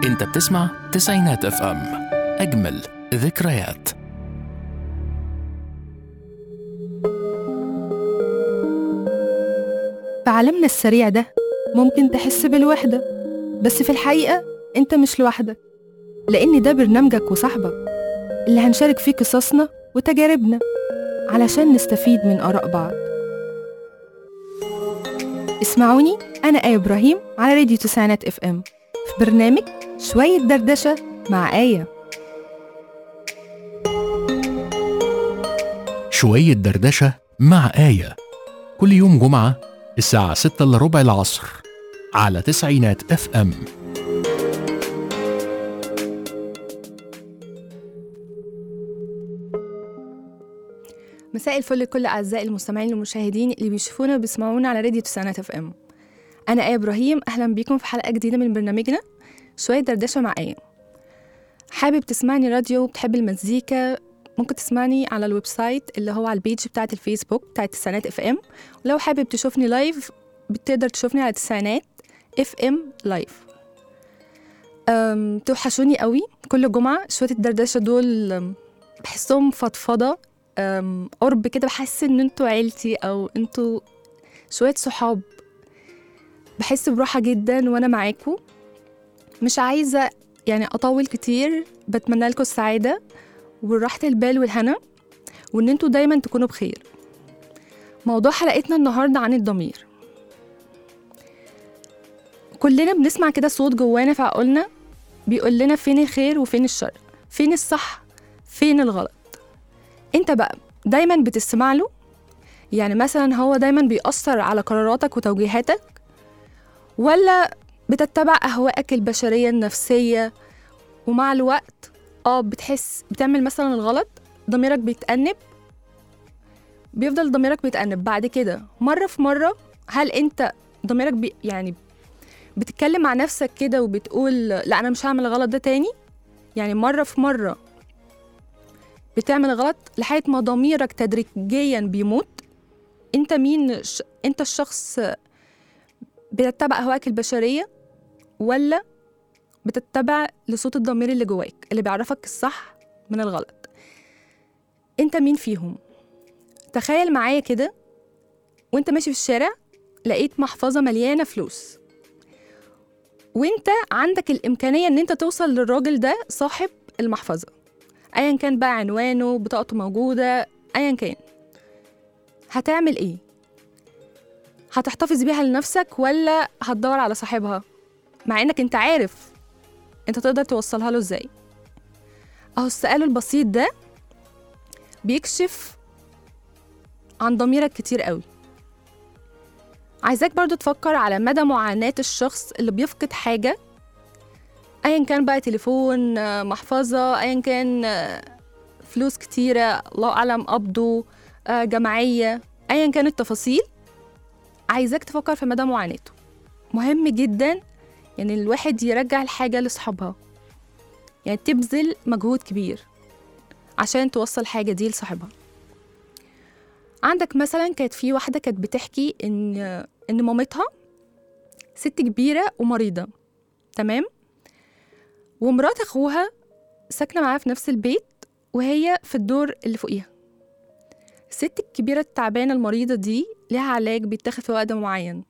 انت بتسمع تسعينات اف ام اجمل ذكريات في عالمنا السريع ده ممكن تحس بالوحدة بس في الحقيقة انت مش لوحدك لأن ده برنامجك وصاحبك اللي هنشارك فيه قصصنا وتجاربنا علشان نستفيد من آراء بعض اسمعوني أنا آية إبراهيم على راديو تسعينات اف ام في برنامج شوية دردشة مع آية شوية دردشة مع آية كل يوم جمعة الساعة 6 إلا ربع العصر على تسعينات اف ام مساء الفل لكل أعزائي المستمعين والمشاهدين اللي بيشوفونا وبيسمعونا على راديو تسعينات اف ام أنا آية إبراهيم أهلا بيكم في حلقة جديدة من برنامجنا شوية دردشة مع آية حابب تسمعني راديو وبتحب المزيكا ممكن تسمعني على الويب سايت اللي هو على البيج بتاعة الفيسبوك بتاعة تسعينات اف ام ولو حابب تشوفني لايف بتقدر تشوفني على تسعينات اف ام لايف أم، توحشوني قوي كل جمعة شوية الدردشة دول أم، بحسهم فضفضة أم، قرب كده بحس ان انتوا عيلتي او انتوا شوية صحاب بحس براحة جدا وانا معاكم مش عايزة يعني اطول كتير بتمنى لكم السعادة وراحة البال والهنا وان انتوا دايما تكونوا بخير موضوع حلقتنا النهاردة عن الضمير كلنا بنسمع كده صوت جوانا في عقولنا بيقول لنا فين الخير وفين الشر فين الصح فين الغلط انت بقى دايما بتسمع له يعني مثلا هو دايما بيأثر على قراراتك وتوجيهاتك ولا بتتبع أهوائك البشرية النفسية ومع الوقت اه بتحس بتعمل مثلا الغلط ضميرك بيتأنب بيفضل ضميرك بيتأنب بعد كده مرة في مرة هل انت ضميرك بي يعني بتتكلم مع نفسك كده وبتقول لا انا مش هعمل الغلط ده تاني يعني مرة في مرة بتعمل غلط لحد ما ضميرك تدريجيا بيموت انت مين ش... انت الشخص بتتبع اهوائك البشريه ولا بتتبع لصوت الضمير اللي جواك اللي بيعرفك الصح من الغلط انت مين فيهم تخيل معايا كده وانت ماشي في الشارع لقيت محفظه مليانه فلوس وانت عندك الامكانيه ان انت توصل للراجل ده صاحب المحفظه ايا كان بقى عنوانه بطاقته موجوده ايا كان هتعمل ايه هتحتفظ بيها لنفسك ولا هتدور على صاحبها مع انك انت عارف انت تقدر توصلها له ازاي اهو السؤال البسيط ده بيكشف عن ضميرك كتير قوي عايزاك برضو تفكر على مدى معاناة الشخص اللي بيفقد حاجة ايا كان بقى تليفون آه، محفظة ايا كان آه، فلوس كتيرة الله اعلم قبضه آه، جمعية ايا كانت التفاصيل عايزاك تفكر في مدى معاناته مهم جدا يعني الواحد يرجع الحاجة لصحابها يعني تبذل مجهود كبير عشان توصل حاجة دي لصاحبها عندك مثلا كانت في واحدة كانت بتحكي إن إن مامتها ست كبيرة ومريضة تمام ومرات أخوها ساكنة معاها في نفس البيت وهي في الدور اللي فوقيها الست الكبيرة التعبانة المريضة دي ليها علاج بيتاخد في وقت معين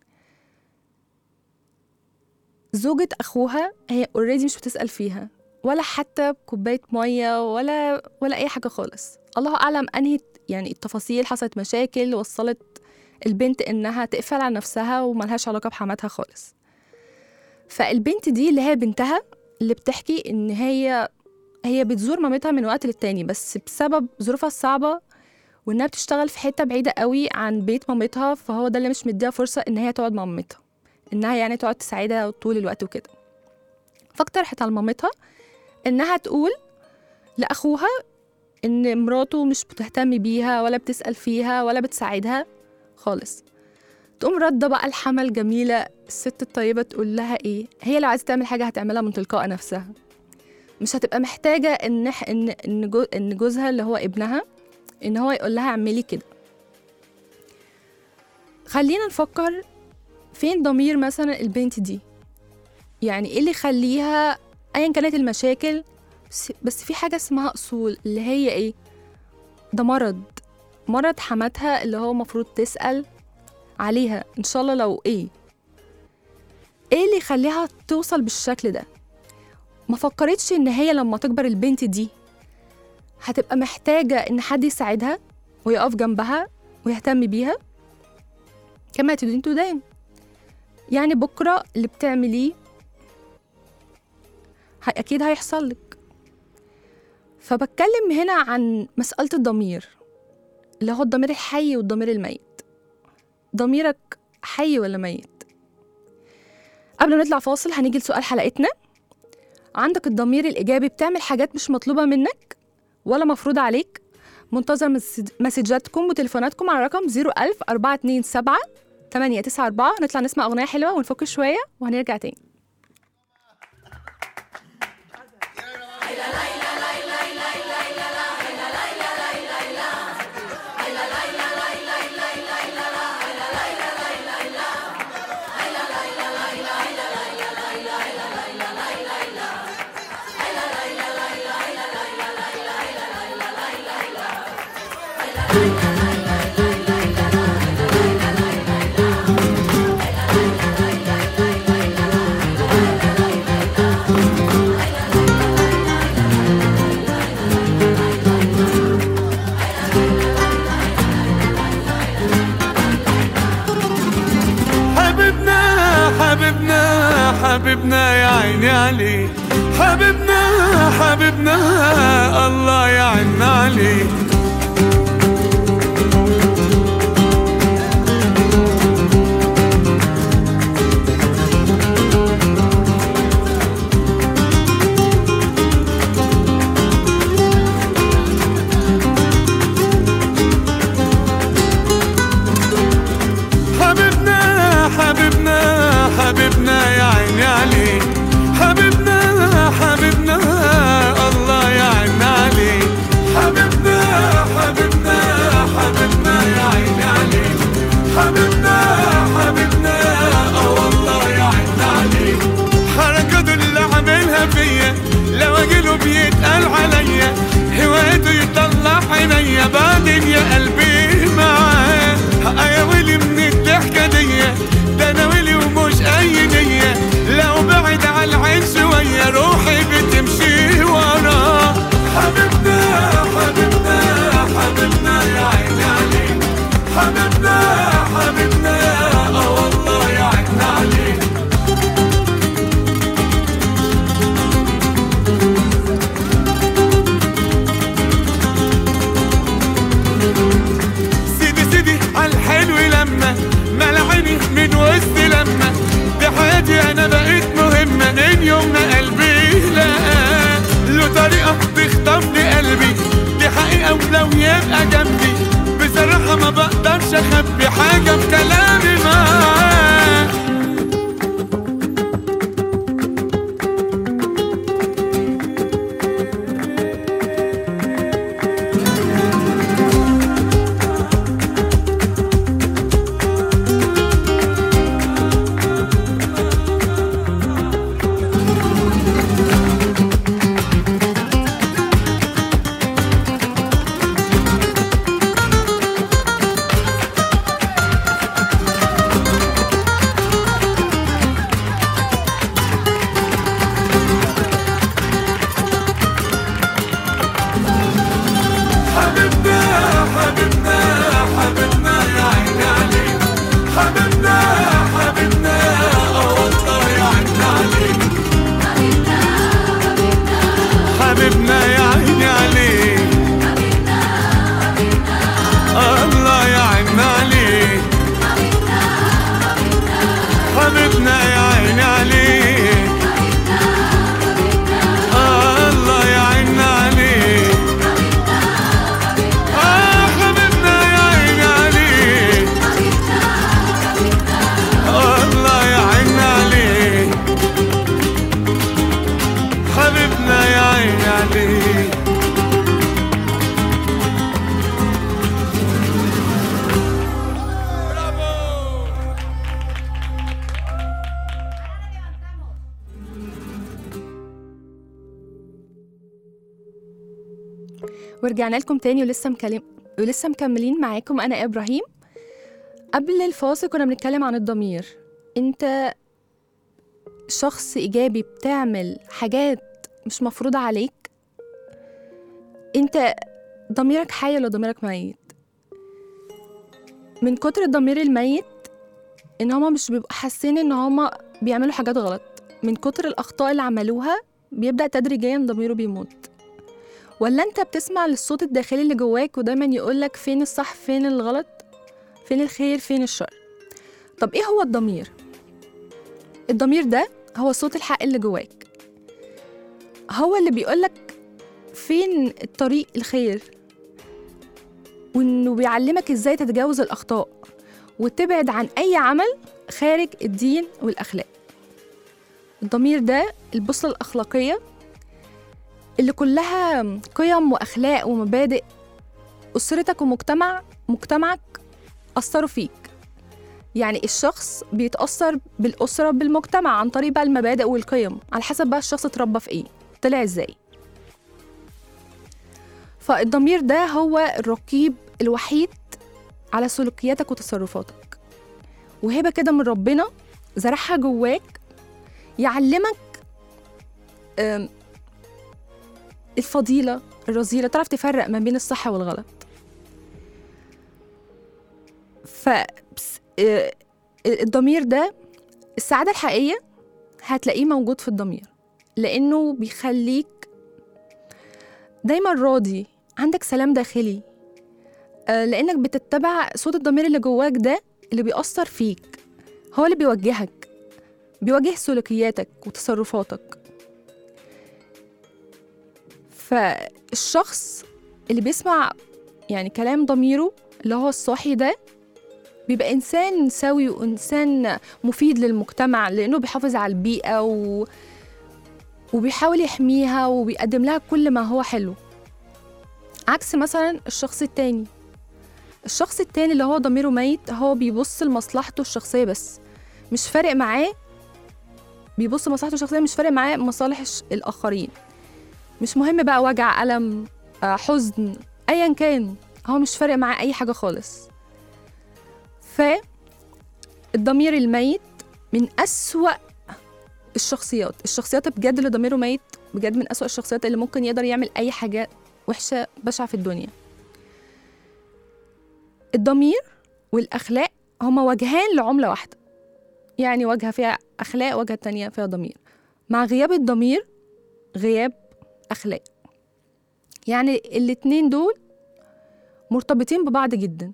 زوجة أخوها هي اوريدي مش بتسأل فيها ولا حتى بكوباية مية ولا ولا أي حاجة خالص الله أعلم أنهي يعني التفاصيل حصلت مشاكل وصلت البنت إنها تقفل على نفسها وملهاش علاقة بحماتها خالص فالبنت دي اللي هي بنتها اللي بتحكي إن هي هي بتزور مامتها من وقت للتاني بس بسبب ظروفها الصعبة وإنها بتشتغل في حتة بعيدة قوي عن بيت مامتها فهو ده اللي مش مديها فرصة إن هي تقعد مع مامتها إنها يعني تقعد تساعدها طول الوقت وكده فاقترحت على مامتها إنها تقول لأخوها إن مراته مش بتهتم بيها ولا بتسأل فيها ولا بتساعدها خالص تقوم رده بقى الحما الجميلة الست الطيبة تقول لها إيه هي لو عايزة تعمل حاجة هتعملها من تلقاء نفسها مش هتبقى محتاجة إن إح- إن إن جو- إن جوزها اللي هو ابنها إن هو يقول لها اعملي كده خلينا نفكر فين ضمير مثلا البنت دي يعني ايه اللي يخليها ايا كانت المشاكل بس- بس في حاجه اسمها اصول اللي هي ايه ده مرض مرض حماتها اللي هو مفروض تسال عليها ان شاء الله لو ايه ايه اللي يخليها توصل بالشكل ده ما فكرتش ان هي لما تكبر البنت دي هتبقى محتاجه ان حد يساعدها ويقف جنبها ويهتم بيها كما تدين تدان يعني بكره اللي بتعمليه ه- اكيد هيحصل لك فبتكلم هنا عن مسألة الضمير اللي هو الضمير الحي والضمير الميت ضميرك حي ولا ميت قبل ما نطلع فاصل هنيجي لسؤال حلقتنا عندك الضمير الإيجابي بتعمل حاجات مش مطلوبة منك ولا مفروض عليك منتظر مسج- مسجاتكم وتليفوناتكم على رقم 01000 427 894 نطلع نسمع أغنية حلوة ونفك شوية وهنرجع تاني حبيبنا حبيبنا حبيبنا يا عيني عليه حبيبنا حبيبنا الله يعن عليه حبيبنا حبيبنا حبيبنا يا عيني عليه حبيبنا حبيبنا الله يعن عليه حبيبنا حبيبنا حبيبنا يا عيني عليه حبيبنا حبيبنا اه والله يعن عليه حركاته اللي عاملها فيا لو اجيله بيتقال عليا هوايته يطلع عينيا بعدين يا قلبي معاه يا ويلي من الضحكة دي ده انا ويلي ومش اي نية لو بعد على العين شوية روحي بتمشي وراه حبيبنا حبيبنا حبيبنا يا عيني عليك حبيبنا حبيبنا اه والله يا عيني عليك سيدي سيدي عالحلو لما ملعيني من وسط لما دي حياتي انا بقيت مهمة من يوم ما قلبي لقى له طريقة تخطف لي قلبي دي حقيقة ولو يبقى جنبي بصراحة ما بقدرش اخبي حاجة في كلامي معاه ورجعنا لكم تاني ولسه مكلم ولسه مكملين معاكم انا ابراهيم قبل الفاصل كنا بنتكلم عن الضمير انت شخص ايجابي بتعمل حاجات مش مفروضة عليك انت ضميرك حي ولا ضميرك ميت من كتر الضمير الميت ان هما مش بيبقوا حاسين ان هما بيعملوا حاجات غلط من كتر الاخطاء اللي عملوها بيبدا تدريجيا ضميره بيموت ولا انت بتسمع للصوت الداخلي اللي جواك ودايما يقولك فين الصح فين الغلط فين الخير فين الشر طب ايه هو الضمير الضمير ده هو صوت الحق اللي جواك هو اللي بيقولك فين الطريق الخير وانه بيعلمك ازاي تتجاوز الاخطاء وتبعد عن اي عمل خارج الدين والاخلاق الضمير ده البوصله الاخلاقيه اللي كلها قيم واخلاق ومبادئ اسرتك ومجتمع مجتمعك اثروا فيك يعني الشخص بيتاثر بالاسره بالمجتمع عن طريق بقى المبادئ والقيم على حسب بقى الشخص اتربى في ايه طلع ازاي فالضمير ده هو الرقيب الوحيد على سلوكياتك وتصرفاتك وهبه كده من ربنا زرعها جواك يعلمك أم، الفضيلة الرذيلة تعرف تفرق ما بين الصح والغلط ف بس- آه، الضمير ده السعادة الحقيقية هتلاقيه موجود في الضمير لأنه بيخليك دايما راضي عندك سلام داخلي آه، لأنك بتتبع صوت الضمير اللي جواك ده اللي بيأثر فيك هو اللي بيوجهك بيوجه سلوكياتك وتصرفاتك فالشخص اللي بيسمع يعني كلام ضميره اللي هو الصاحي ده بيبقى إنسان سوي وإنسان مفيد للمجتمع لأنه بيحافظ على البيئة و... وبيحاول يحميها وبيقدم لها كل ما هو حلو عكس مثلا الشخص التاني الشخص التاني اللي هو ضميره ميت هو بيبص لمصلحته الشخصية بس مش فارق معاه بيبص لمصلحته الشخصية مش فارق معاه مصالح الش- الآخرين مش مهم بقى وجع ألم آه، حزن أيا كان هو مش فارق معاه أي حاجة خالص فالضمير الميت من أسوأ الشخصيات الشخصيات بجد اللي ضميره ميت بجد من أسوأ الشخصيات اللي ممكن يقدر يعمل أي حاجة وحشة بشعة في الدنيا الضمير والأخلاق هما وجهان لعملة واحدة يعني وجهة فيها أخلاق وجهة تانية فيها ضمير مع غياب الضمير غياب أخلاق يعني الاتنين دول مرتبطين ببعض جدا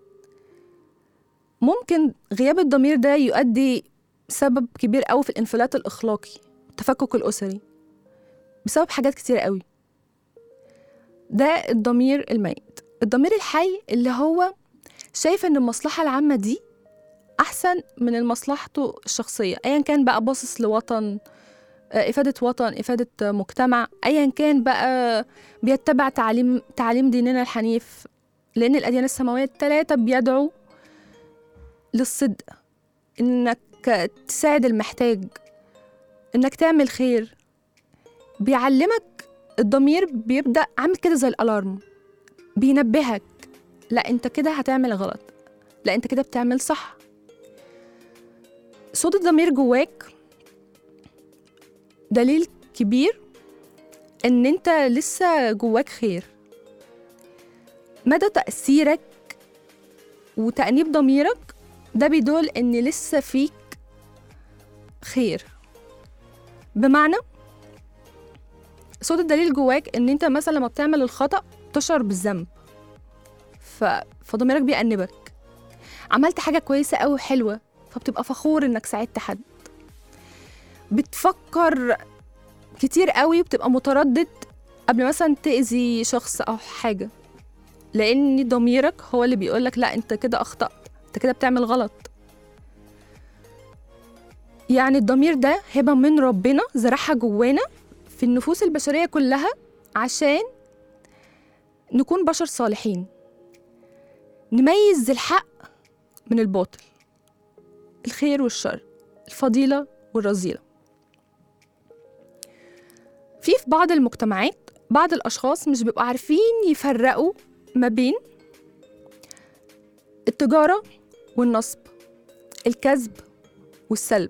ممكن غياب الضمير ده يؤدي سبب كبير قوي في الانفلات الأخلاقي التفكك الأسري بسبب حاجات كتير قوي ده الضمير الميت الضمير الحي اللي هو شايف ان المصلحة العامة دي أحسن من مصلحته الشخصية أيا كان بقى باصص لوطن آه، إفادة وطن إفادة آه، مجتمع أيا كان بقى بيتبع تعليم تعليم ديننا الحنيف لأن الأديان السماوية الثلاثة بيدعوا للصدق إنك تساعد المحتاج إنك تعمل خير بيعلمك الضمير بيبدأ عامل كده زي الألارم بينبهك لا أنت كده هتعمل غلط لا أنت كده بتعمل صح صوت الضمير جواك دليل كبير ان انت لسه جواك خير مدى تأثيرك وتأنيب ضميرك ده بيدل ان لسه فيك خير بمعنى صوت الدليل جواك ان انت مثلا لما بتعمل الخطأ تشعر بالذنب ف... فضميرك بيأنبك عملت حاجة كويسة أوي حلوة فبتبقى فخور انك ساعدت حد بتفكر كتير قوي وبتبقى متردد قبل مثلا تأذي شخص أو حاجة لأن ضميرك هو اللي بيقولك لا أنت كده أخطأت أنت كده بتعمل غلط يعني الضمير ده هبة من ربنا زرعها جوانا في النفوس البشرية كلها عشان نكون بشر صالحين نميز الحق من الباطل الخير والشر الفضيلة والرذيلة في في بعض المجتمعات بعض الأشخاص مش بيبقوا عارفين يفرقوا ما بين التجارة والنصب الكذب والسلب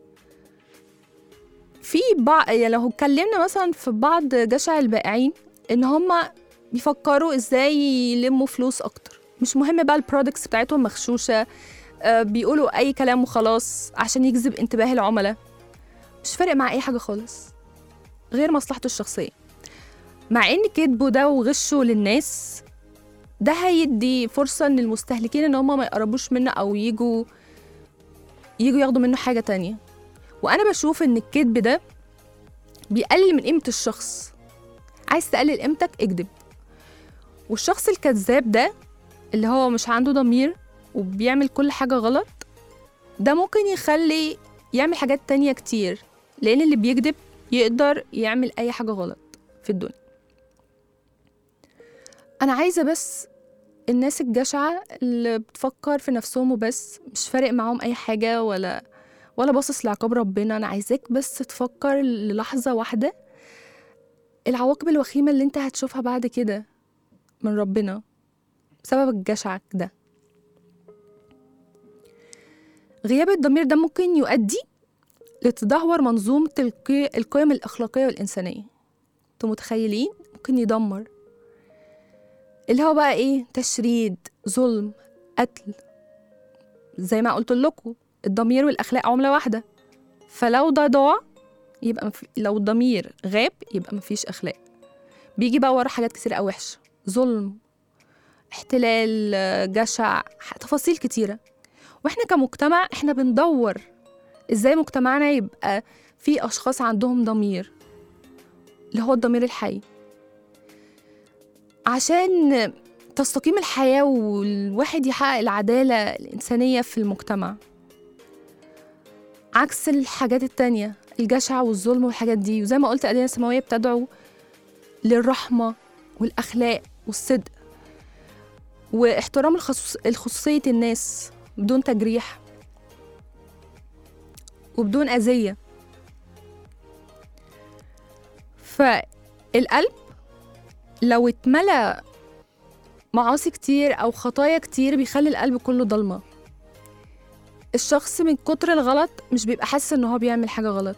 في بعض يعني لو اتكلمنا مثلا في بعض جشع البائعين ان هما بيفكروا ازاي يلموا فلوس اكتر مش مهم بقى البرودكتس بتاعتهم مغشوشه آه، بيقولوا اي كلام وخلاص عشان يجذب انتباه العملاء مش فارق مع اي حاجه خالص غير مصلحته الشخصيه مع ان كذبه ده وغشه للناس ده هيدي فرصه ان المستهلكين ان هم ما يقربوش منه او يجوا يجوا ياخدوا منه حاجه تانية وانا بشوف ان الكذب ده بيقلل من قيمه الشخص عايز تقلل قيمتك اكذب والشخص الكذاب ده اللي هو مش عنده ضمير وبيعمل كل حاجة غلط ده ممكن يخلي يعمل حاجات تانية كتير لأن اللي بيكذب يقدر يعمل أي حاجة غلط في الدنيا أنا عايزة بس الناس الجشعة اللي بتفكر في نفسهم وبس مش فارق معاهم أي حاجة ولا ولا باصص لعقاب ربنا أنا عايزاك بس تفكر للحظة واحدة العواقب الوخيمة اللي انت هتشوفها بعد كده من ربنا بسبب جشعك ده غياب الضمير ده ممكن يؤدي لتدهور منظومة القي- القيم الأخلاقية والإنسانية انتوا متخيلين ممكن يدمر اللي هو بقى ايه تشريد ظلم قتل زي ما قلت لكم الضمير والأخلاق عملة واحدة فلو ده ضاع يبقى مف... لو الضمير غاب يبقى مفيش أخلاق بيجي بقى ورا حاجات كتير قوي وحشة ظلم احتلال آه، جشع ح- تفاصيل كتيرة واحنا كمجتمع احنا بندور ازاي مجتمعنا يبقى فيه اشخاص عندهم ضمير اللي هو الضمير الحي عشان تستقيم الحياة والواحد يحقق العدالة الإنسانية في المجتمع عكس الحاجات التانية الجشع والظلم والحاجات دي وزي ما قلت الأديان السماوية بتدعو للرحمة والأخلاق والصدق واحترام الخصوص... الخصوصية الناس بدون تجريح وبدون أذية فالقلب لو اتملى معاصي كتير أو خطايا كتير بيخلي القلب كله ضلمة الشخص من كتر الغلط مش بيبقى حاسس إن هو بيعمل حاجة غلط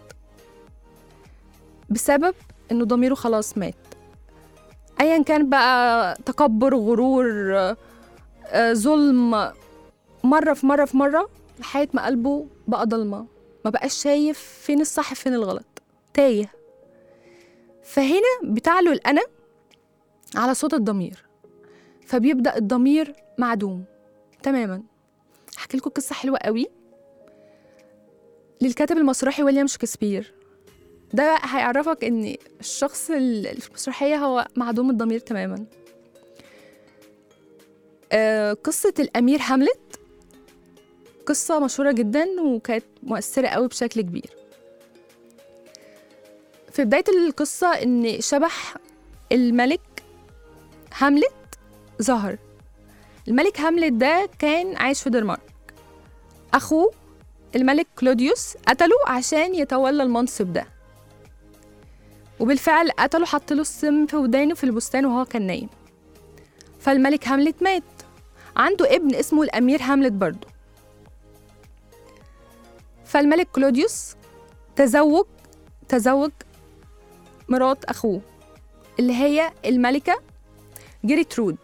بسبب إنه ضميره خلاص مات أيا كان بقى تكبر غرور آه، ظلم مرة في مرة في مرة لحد ما قلبه بقى ضلمة ما بقاش شايف فين الصح فين الغلط تايه فهنا بتعلو الأنا على صوت الضمير فبيبدأ الضمير معدوم تماما هحكي لكم قصة حلوة قوي للكاتب المسرحي ويليام شكسبير ده هيعرفك ان الشخص اللي في المسرحية هو معدوم الضمير تماما آه، قصة الأمير هاملت قصة مشهورة جدا وكانت مؤثرة قوي بشكل كبير في بداية القصة إن شبح الملك هاملت ظهر الملك هاملت ده كان عايش في دنمارك أخوه الملك كلوديوس قتله عشان يتولى المنصب ده وبالفعل قتله حط له السم في ودانه في البستان وهو كان نايم فالملك هاملت مات عنده ابن اسمه الأمير هاملت برضه فالملك كلوديوس تزوج تزوج مرات أخوه اللي هي الملكة جيرترود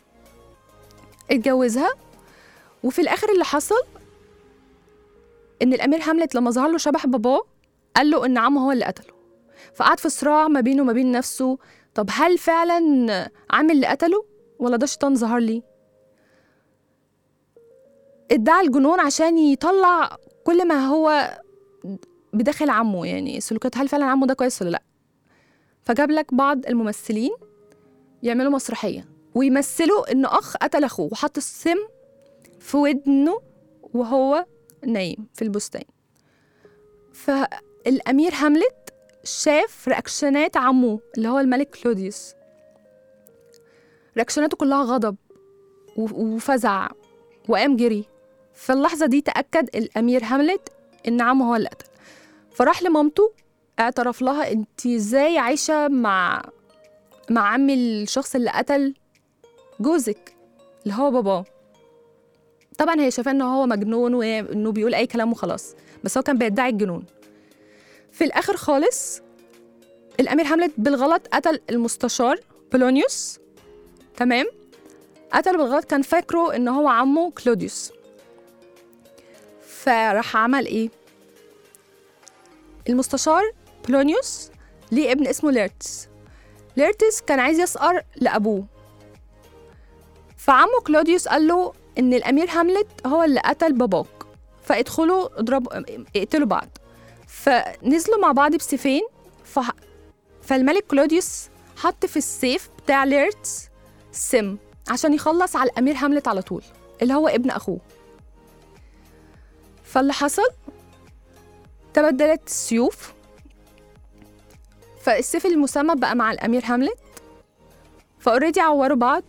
اتجوزها وفي الآخر اللي حصل إن الأمير هاملت لما ظهر له شبح باباه قال له إن عمه هو اللي قتله فقعد في صراع ما بينه وما بين نفسه طب هل فعلا عامل اللي قتله ولا ده شيطان ظهر لي ادعى الجنون عشان يطلع كل ما هو بداخل عمه يعني سلوكات هل فعلا عمه ده كويس ولا لا فجاب لك بعض الممثلين يعملوا مسرحية ويمثلوا إن أخ قتل أخوه وحط السم في ودنه وهو نايم في البستان فالأمير هاملت شاف رياكشنات عمه اللي هو الملك كلوديوس رياكشناته كلها غضب و- وفزع وقام جري في اللحظة دي تأكد الأمير هاملت إن عمه هو اللي قتل فراح لمامته اعترف لها انت ازاي عايشة مع مع عمي الشخص اللي قتل جوزك اللي هو باباه طبعا هي شايفاه ان هو مجنون وانه بيقول اي كلام وخلاص بس هو كان بيدعي الجنون في الاخر خالص الامير هاملت بالغلط قتل المستشار بولونيوس تمام قتله بالغلط كان فاكره ان هو عمه كلوديوس فراح عمل ايه المستشار بولونيوس ليه ابن اسمه ليرتس ليرتس كان عايز يسقر لابوه فعمه كلوديوس قال له ان الامير هاملت هو اللي قتل باباك فادخلوا اضربوا اقتلوا بعض فنزلوا مع بعض بسيفين ف... فالملك كلوديوس حط في السيف بتاع ليرتس سم عشان يخلص على الامير هاملت على طول اللي هو ابن اخوه فاللي حصل تبدلت السيوف فالسيف المسمى بقى مع الامير هاملت فاوريدي عوروا بعض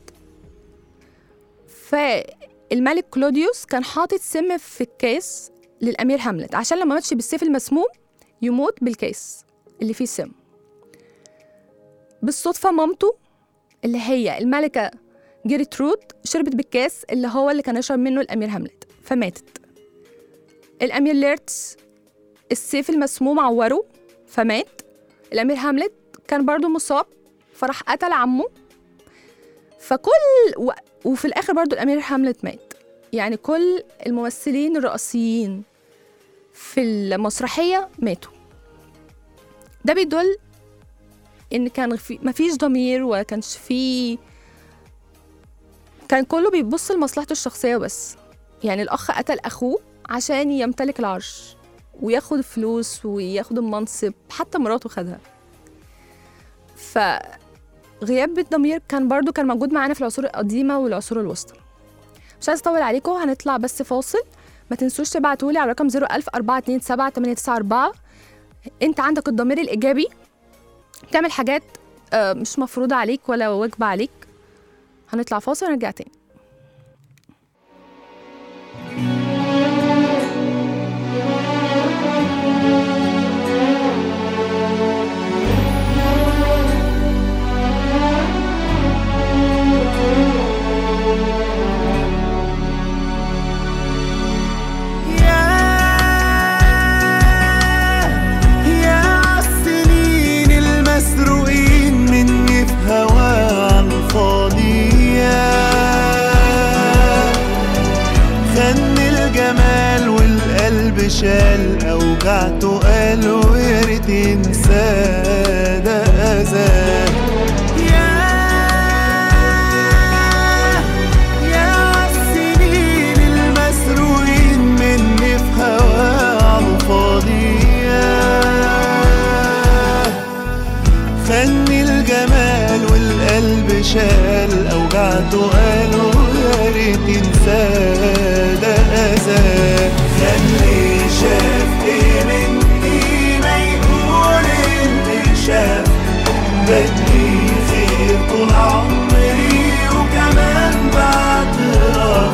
فالملك كلوديوس كان حاطط سم في الكاس للامير هاملت عشان لما ماتش بالسيف المسموم يموت بالكاس اللي فيه السم بالصدفة مامته اللي هي الملكة جيرترود شربت بالكاس اللي هو اللي كان يشرب منه الأمير هاملت فماتت الأمير ليرتس السيف المسموم عوره فمات الأمير هاملت كان برضو مصاب فراح قتل عمه فكل و... وفي الآخر برضو الأمير هاملت مات يعني كل الممثلين الرئيسيين في المسرحية ماتوا ده بيدل ان كان في مفيش ضمير ولا كانش في كان كله بيبص لمصلحته الشخصيه بس يعني الاخ قتل اخوه عشان يمتلك العرش وياخد فلوس وياخد المنصب حتى مراته خدها فغياب الضمير كان برضو كان موجود معانا في العصور القديمه والعصور الوسطى مش عايز اطول عليكم هنطلع بس فاصل ما تنسوش تبعتولي على رقم 01000 427 894 انت عندك الضمير الايجابي تعمل حاجات آه، مش مفروضة عليك ولا واجبة عليك هنطلع فاصل ونرجع تاني يا عالسنين المسروقين مني في هوا عالفاضية خن الجمال والقلب شال أوجعته قالوا يا ريت ينسى ده أذى يا يا عالسنين المسروقين مني في هوا عالفاضية خني الجمال والقلب شال أوجعته قالوا يا ريت ينسى ده أذى خلي شاف إيه مني ما يقول اللي شاف بدي خير طول عمري وكمان بعترف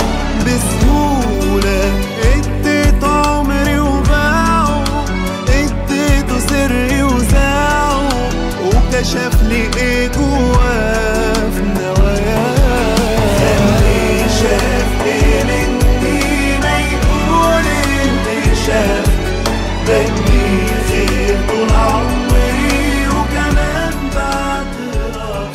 بسهولة اديت عمري وباعه اديته سري وزاعه وكشف لي ايه جواه في نواياه خلي شاف ايه مني ما يقول اللي شاف بدي خير طول عمري وكمان بعترف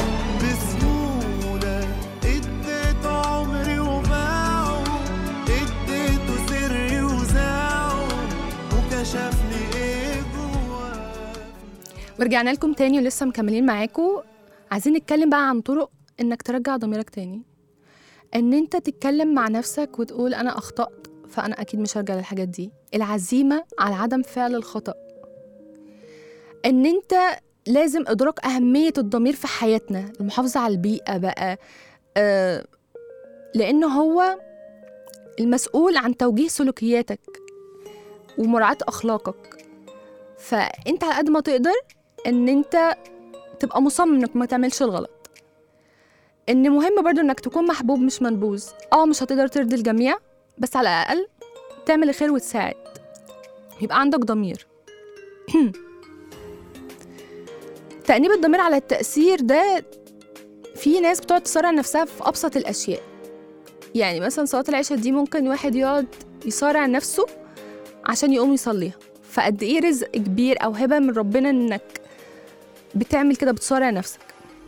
بسهولة اديت عمري وباعه اديته سري وزاعه وكشف لي ايه جواه ورجعنا لكم تاني ولسه مكملين معاكم عايزين نتكلم بقى عن طرق انك ترجع ضميرك تاني ان انت تتكلم مع نفسك وتقول انا اخطأت فانا اكيد مش هرجع للحاجات دي العزيمة على عدم فعل الخطأ ان انت لازم ادراك اهمية الضمير في حياتنا المحافظة على البيئة بقى آه لان هو المسؤول عن توجيه سلوكياتك ومراعاة اخلاقك فانت على قد ما تقدر ان انت تبقى مصمم انك ما تعملش الغلط ان مهم برضو انك تكون محبوب مش منبوذ اه مش هتقدر ترضي الجميع بس على الاقل تعمل الخير وتساعد يبقى عندك ضمير تأنيب الضمير على التأثير ده في ناس بتقعد تصارع نفسها في أبسط الأشياء يعني مثلا صلاة العشاء دي ممكن واحد يقعد يصارع نفسه عشان يقوم يصليها فقد إيه رزق كبير أو هبة من ربنا إنك بتعمل كده بتصارع نفسك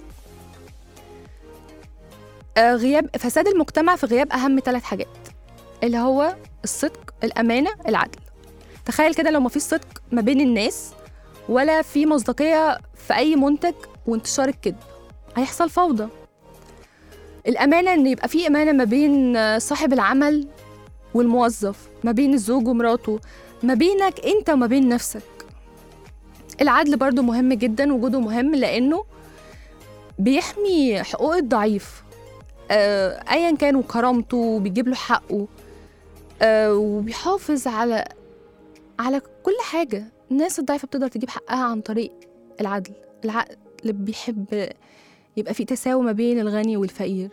آه، غياب فساد المجتمع في غياب أهم ثلاث حاجات اللي هو الصدق الأمانة العدل تخيل كده لو ما فيش صدق ما بين الناس ولا في مصداقية في أي منتج وانتشار الكذب هيحصل فوضى الأمانة إن يبقى في أمانة ما بين آه، صاحب العمل والموظف ما بين الزوج ومراته ما بينك أنت وما بين نفسك العدل برضو مهم جدا وجوده مهم لأنه بيحمي حقوق الضعيف آه، أيا كان وكرامته بيجيب له حقه آه، وبيحافظ على على كل حاجة الناس الضعيفة بتقدر تجيب حقها عن طريق العدل العقل بيحب يبقى في تساوي ما بين الغني والفقير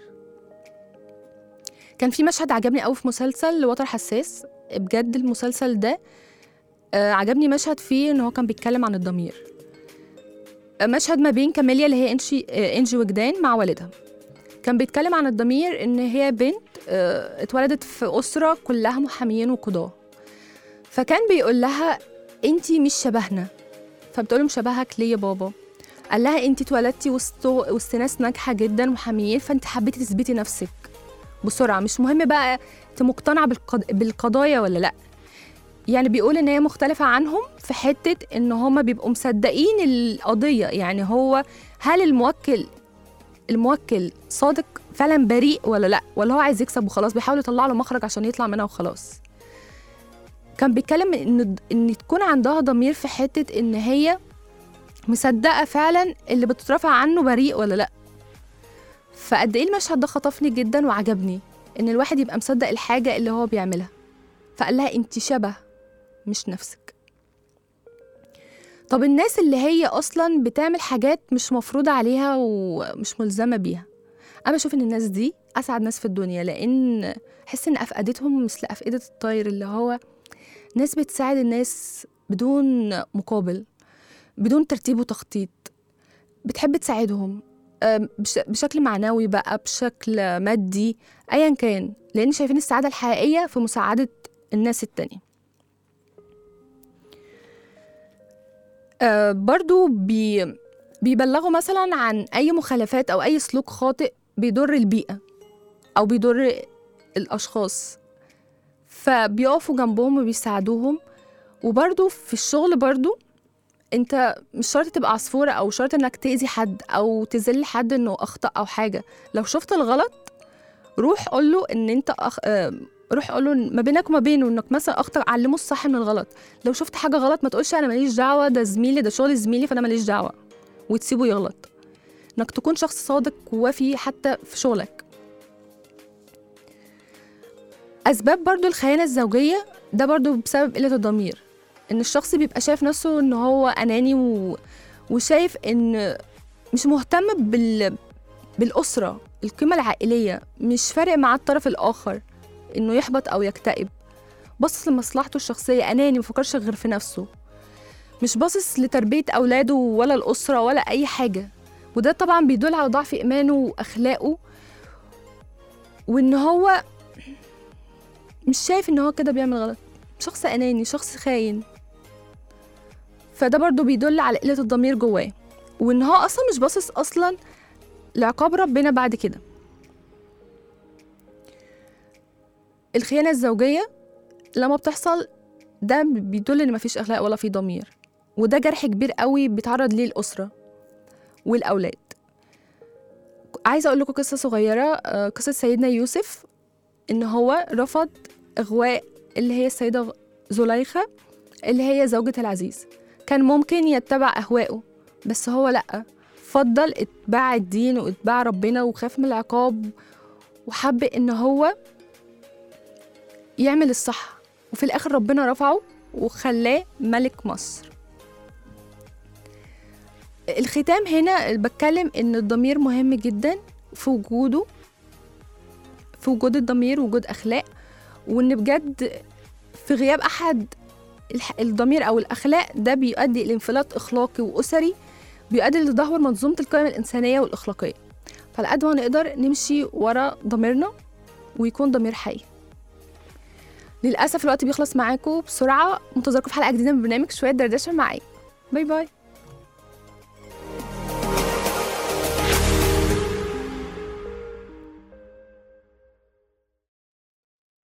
كان في مشهد عجبني قوي في مسلسل وتر حساس بجد المسلسل ده آه، عجبني مشهد فيه ان هو كان بيتكلم عن الضمير آه، مشهد ما بين كاميليا اللي هي انشي آه، انجي وجدان مع والدها كان بيتكلم عن الضمير ان هي بنت آه، اتولدت في اسره كلها محاميين وقضاه فكان بيقول لها انتي مش شبهنا فبتقول له شبهك ليه يا بابا قال لها انتي اتولدتي وسط وسط ناس ناجحه جدا محاميين فانت حبيتي تثبتي نفسك بسرعه مش مهم بقى انت مقتنعه بالقض... بالقضايا ولا لا يعني بيقول ان هي مختلفه عنهم في حته ان هما بيبقوا مصدقين القضيه يعني هو هل الموكل الموكل صادق فعلا بريء ولا لا ولا هو عايز يكسب وخلاص بيحاول يطلع له مخرج عشان يطلع منها وخلاص كان بيتكلم ان ان تكون عندها ضمير في حته ان هي مصدقه فعلا اللي بتترفع عنه بريء ولا لا فقد ايه المشهد ده خطفني جدا وعجبني ان الواحد يبقى مصدق الحاجه اللي هو بيعملها فقال لها انت شبه مش نفسك طب الناس اللي هي اصلا بتعمل حاجات مش مفروضه عليها ومش ملزمه بيها انا بشوف ان الناس دي اسعد ناس في الدنيا لان احس ان افئدتهم مثل افئده الطير اللي هو ناس بتساعد الناس بدون مقابل بدون ترتيب وتخطيط بتحب تساعدهم أم، بش- بشكل معنوي بقى بشكل مادي ايا كان لان شايفين السعاده الحقيقيه في مساعده الناس التانية أه برضو بي بيبلغوا مثلا عن اي مخالفات او اي سلوك خاطئ بيضر البيئه او بيضر الاشخاص فبيقفوا جنبهم وبيساعدوهم وبرضو في الشغل برضو انت مش شرط تبقى عصفورة او شرط انك تأذي حد او تذل حد انه اخطأ او حاجة لو شفت الغلط روح قول له ان انت أخ... آه، روح قول له ما بينك وما بينه انك مثلا اخطأ علمه الصح من الغلط لو شفت حاجة غلط ما تقولش انا ماليش دعوة ده زميلي ده شغل زميلي فانا ماليش دعوة وتسيبه يغلط انك تكون شخص صادق ووفي حتى في شغلك اسباب برضو الخيانة الزوجية ده برضو بسبب قلة الضمير ان الشخص بيبقى شايف نفسه ان هو اناني و... وشايف ان مش مهتم بال... بالاسره القيمه العائليه مش فارق مع الطرف الاخر انه يحبط او يكتئب باصص لمصلحته الشخصيه اناني مفكرش غير في نفسه مش باصص لتربيه اولاده ولا الاسره ولا اي حاجه وده طبعا بيدل على ضعف ايمانه واخلاقه وان هو مش شايف ان هو كده بيعمل غلط شخص اناني شخص خاين فده برضو بيدل على قلة الضمير جواه وإن هو أصلا مش باصص أصلا لعقاب ربنا بعد كده الخيانة الزوجية لما بتحصل ده بيدل إن مفيش أخلاق ولا في ضمير وده جرح كبير قوي بيتعرض ليه الأسرة والأولاد عايزة أقول لكم قصة صغيرة آه، قصة سيدنا يوسف إن هو رفض إغواء اللي هي السيدة زليخة اللي هي زوجة العزيز كان ممكن يتبع أهواءه بس هو لأ فضل اتباع الدين واتباع ربنا وخاف من العقاب وحب إن هو يعمل الصح وفي الآخر ربنا رفعه وخلاه ملك مصر الختام هنا بتكلم إن الضمير مهم جدا في وجوده في وجود الضمير وجود أخلاق وإن بجد في غياب أحد الح- الضمير او الاخلاق ده بيؤدي الى انفلات اخلاقي واسري بيؤدي لتدهور منظومة القيم الإنسانية والأخلاقية فعلى قد ما نقدر نمشي ورا ضميرنا ويكون ضمير حي للأسف الوقت بيخلص معاكم بسرعة منتظركم في حلقة جديدة من برنامج شوية دردشة معايا باي باي